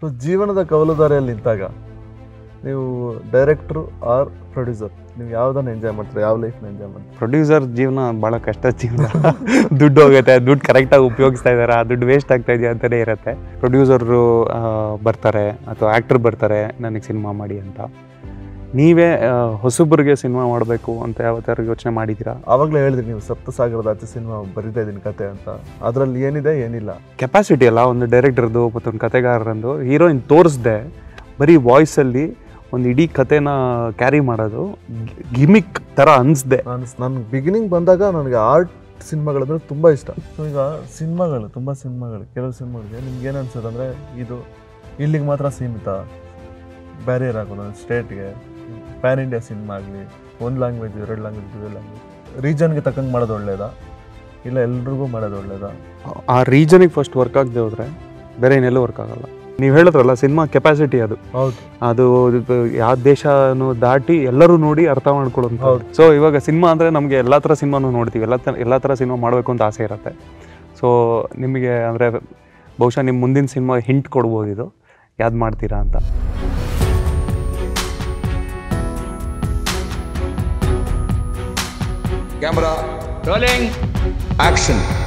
So ಜೀವನದ ಕವಲುದಾರಿಯಲ್ಲಿ ನಿಂತಾಗ ನೀವು ಡೈರೆಕ್ಟ್ರು ಆರ್ ಪ್ರೊಡ್ಯೂಸರ್ ನೀವು ಯಾವುದನ್ನು ಎಂಜಾಯ್ ಮಾಡ್ತೀರಾ ಯಾವ ಲೈಫ್ನ ಎಂಜಾಯ್ ಮಾಡ್ತೀರಾ ಪ್ರೊಡ್ಯೂಸರ್ ಜೀವನ ಭಾಳ ಕಷ್ಟ ಜೀವನ ದುಡ್ಡು ಹೋಗುತ್ತೆ ದುಡ್ಡು ಕರೆಕ್ಟಾಗಿ ಉಪಯೋಗಿಸ್ತಾ ಇದ್ದಾರೆ ಆ ದುಡ್ಡು ವೇಸ್ಟ್ ಆಗ್ತಾ ಇದೆಯಾ ಅಂತಲೇ ಇರುತ್ತೆ ಪ್ರೊಡ್ಯೂಸರು ಬರ್ತಾರೆ ಅಥವಾ ಆ್ಯಕ್ಟ್ರ್ ಬರ್ತಾರೆ ನನಗೆ ಸಿನಿಮಾ ಮಾಡಿ ಅಂತ ನೀವೇ ಆ, ಹೊಸಬ್ರಿಗೆ ಸಿನಿಮಾ ಮಾಡಬೇಕು ಅಂತ ಯಾವತ್ತಾರು ಯೋಚನೆ ಮಾಡಿದ್ದೀರಾ ಆವಾಗಲೇ ಹೇಳಿದ್ರಿ ನೀವು ಸಪ್ತಸಾಗರದ ಆಚೆ ಸಿನಿಮಾ ಬರಿತಾ ಇದ್ದೀನಿ ಕತೆ ಅಂತ ಅದರಲ್ಲಿ ಏನಿದೆ ಏನಿಲ್ಲ ಕೆಪಾಸಿಟಿ ಅಲ್ಲ ಒಂದು ಡೈರೆಕ್ಟರ್ದು ಮತ್ತೊಂದು ಕತೆಗಾರರಂದು ಹೀರೋಯಿನ್ ತೋರಿಸ್ದೆ ಬರೀ ವಾಯ್ಸಲ್ಲಿ ಒಂದು ಇಡೀ ಕತೆನ ಕ್ಯಾರಿ ಮಾಡೋದು ಗಿಮಿಕ್ ಥರ ಅನಿಸ್ದೆ ನಾನು ನನ್ನ ಬಿಗಿನಿಂಗ್ ಬಂದಾಗ ನನಗೆ ಆರ್ಟ್ ಸಿನಿಮಾಗಳಂದ್ರೆ ತುಂಬ ಇಷ್ಟ ಸೊ ಈಗ ಸಿನಿಮಾಗಳು ತುಂಬ ಸಿನಿಮಾಗಳು ಕೆಲವು ಸಿನಿಮಾಗಳಿಗೆ ನಿಮ್ಗೆ ಏನು ಅನ್ಸುತ್ತೆ ಅಂದರೆ ಇದು ಇಲ್ಲಿಗೆ ಮಾತ್ರ ಸೀಮಿತ ಬ್ಯಾರಿಯರ್ ಆಗೋದು ಸ್ಟೇಟ್ಗೆ ಪ್ಯಾನ್ ಇಂಡಿಯಾ ಸಿನಿಮಾ ಆಗಲಿ ಒಂದು ಲ್ಯಾಂಗ್ವೇಜ್ ಎರಡು ಲ್ಯಾಂಗ್ವೇಜ್ ಡ್ಯೂಯಲ್ ಲ್ಯಾಂಗ್ವೇಜ್ ರೀಜನ್ಗೆ ತಕ್ಕಂಗೆ ಮಾಡೋದು ಒಳ್ಳೇದಾ ಇಲ್ಲ ಎಲ್ರಿಗೂ ಮಾಡೋದು ಒಳ್ಳೇದಾ ಆ ರೀಜನಿಗೆ ಫಸ್ಟ್ ವರ್ಕ್ ಆಗದೆ ಹೋದರೆ ಬೇರೆ ಇನ್ನೆಲ್ಲೂ ವರ್ಕ್ ಆಗಲ್ಲ ನೀವು ಹೇಳಿದ್ರಲ್ಲ ಸಿನಿಮಾ ಕೆಪಾಸಿಟಿ ಅದು ಹೌದು ಅದು ಯಾವ ದೇಶನೂ ದಾಟಿ ಎಲ್ಲರೂ ನೋಡಿ ಅರ್ಥ ಮಾಡ್ಕೊಳ್ಳೋದು ಹೌದು. ಸೊ ಇವಾಗ ಸಿನಿಮಾ ಅಂದರೆ ನಮಗೆ ಎಲ್ಲ ಥರ ಸಿನಿಮಾನು ನೋಡ್ತೀವಿ ಎಲ್ಲ ಥರ ಎಲ್ಲ ಥರ ಸಿನಿಮಾ ಮಾಡಬೇಕು ಅಂತ ಆಸೆ ಇರುತ್ತೆ ಸೊ ನಿಮಗೆ ಅಂದರೆ ಬಹುಶಃ ನಿಮ್ಮ ಮುಂದಿನ ಸಿನಿಮಾ ಹಿಂಟ್ ಕೊಡ್ಬೋದು ಇದು ಯಾವ್ದು ಮಾಡ್ತೀರಾ ಅಂತ Camera, Rolling. action.